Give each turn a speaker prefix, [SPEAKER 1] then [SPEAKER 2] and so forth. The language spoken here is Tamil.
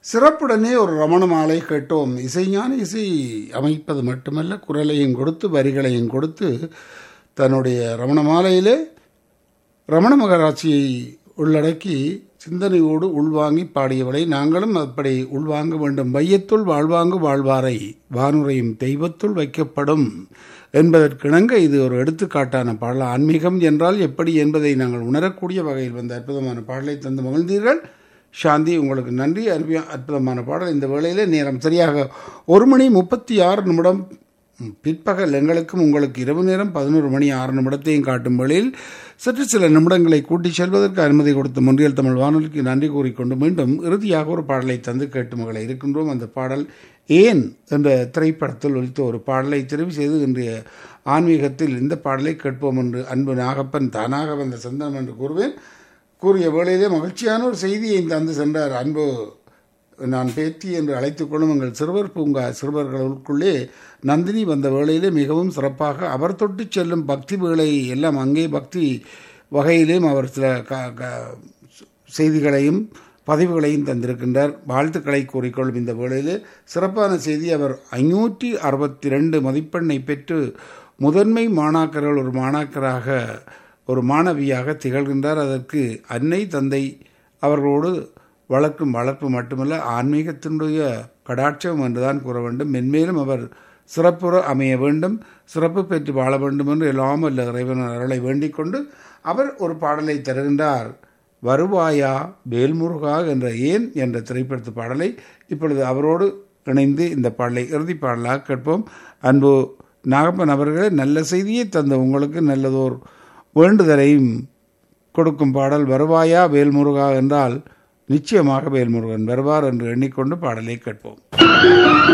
[SPEAKER 1] சிறப்புடனே ஒரு ரமண மாலை கேட்டோம் இசைஞான இசை அமைப்பது மட்டுமல்ல குரலையும் கொடுத்து வரிகளையும் கொடுத்து தன்னுடைய ரமண மாலையிலே ரமண மகராட்சியை உள்ளடக்கி சிந்தனையோடு உள்வாங்கி பாடியவளை நாங்களும் அப்படி உள்வாங்க வேண்டும் வையத்துள் வாழ்வாங்கு வாழ்வாரை வானுரையும் தெய்வத்துள் வைக்கப்படும் என்பதற்கிணங்க இது ஒரு எடுத்துக்காட்டான பாடல் ஆன்மீகம் என்றால் எப்படி என்பதை நாங்கள் உணரக்கூடிய வகையில் வந்த அற்புதமான பாடலை தந்து மகிழ்ந்தீர்கள் சாந்தி உங்களுக்கு நன்றி அருமையா அற்புதமான பாடல் இந்த வேளையிலே நேரம் சரியாக ஒரு மணி முப்பத்தி ஆறு நிமிடம் பிற்பகல் எங்களுக்கும் உங்களுக்கு இரவு நேரம் பதினோரு மணி ஆறு நிமிடத்தையும் காட்டும் வேளையில் சற்று சில நிமிடங்களை கூட்டி செல்வதற்கு அனுமதி கொடுத்த முன்றியல் தமிழ் வானொலிக்கு நன்றி கூறிக்கொண்டு மீண்டும் இறுதியாக ஒரு பாடலை தந்து கேட்டு மகளை இருக்கின்றோம் அந்த பாடல் ஏன் என்ற திரைப்படத்தில் ஒலித்த ஒரு பாடலை தெரிவு செய்து இன்றைய ஆன்மீகத்தில் இந்த பாடலை கேட்போம் என்று அன்பு நாகப்பன் தானாக வந்த சந்தனம் என்று கூறுவேன் கூறிய வேளையிலே மகிழ்ச்சியான ஒரு செய்தியை தந்து சென்றார் அன்பு நான் பேத்தி என்று அழைத்துக் கொள்ளும் எங்கள் சிறுவர் பூங்கா சிறுவர்களுக்குள்ளே நந்தினி வந்த வேளையிலே மிகவும் சிறப்பாக அவர் தொட்டு செல்லும் பக்தி வேளை எல்லாம் அங்கே பக்தி வகையிலும் அவர் சில க க செய்திகளையும் பதிவுகளையும் தந்திருக்கின்றார் வாழ்த்துக்களை கூறிக்கொள்ளும் இந்த வேளையிலே சிறப்பான செய்தி அவர் ஐநூற்றி அறுபத்தி ரெண்டு மதிப்பெண்ணை பெற்று முதன்மை மாணாக்கர்கள் ஒரு மாணாக்கராக ஒரு மாணவியாக திகழ்கின்றார் அதற்கு அன்னை தந்தை அவர்களோடு வளர்க்கும் வளர்ப்பு மட்டுமல்ல ஆன்மீகத்தினுடைய கடாட்சம் என்றுதான் கூற வேண்டும் மென்மேலும் அவர் சிறப்புற அமைய வேண்டும் சிறப்பு பெற்று வாழ வேண்டும் என்று எல்லாம் அல்ல இறைவன் அருளை வேண்டிக் கொண்டு அவர் ஒரு பாடலை தருகின்றார் வருவாயா வேல்முருகா என்ற ஏன் என்ற திரைப்படத்து பாடலை இப்பொழுது அவரோடு இணைந்து இந்த பாடலை இறுதி பாடலாக கேட்போம் அன்பு நாகப்பன் அவர்களே நல்ல செய்தியை தந்த உங்களுக்கு நல்லதோர் வேண்டுதலையும் கொடுக்கும் பாடல் வருவாயா வேல்முருகா என்றால் நிச்சயமாக வேல்முருகன் வருவார் என்று எண்ணிக்கொண்டு பாடலை கேட்போம்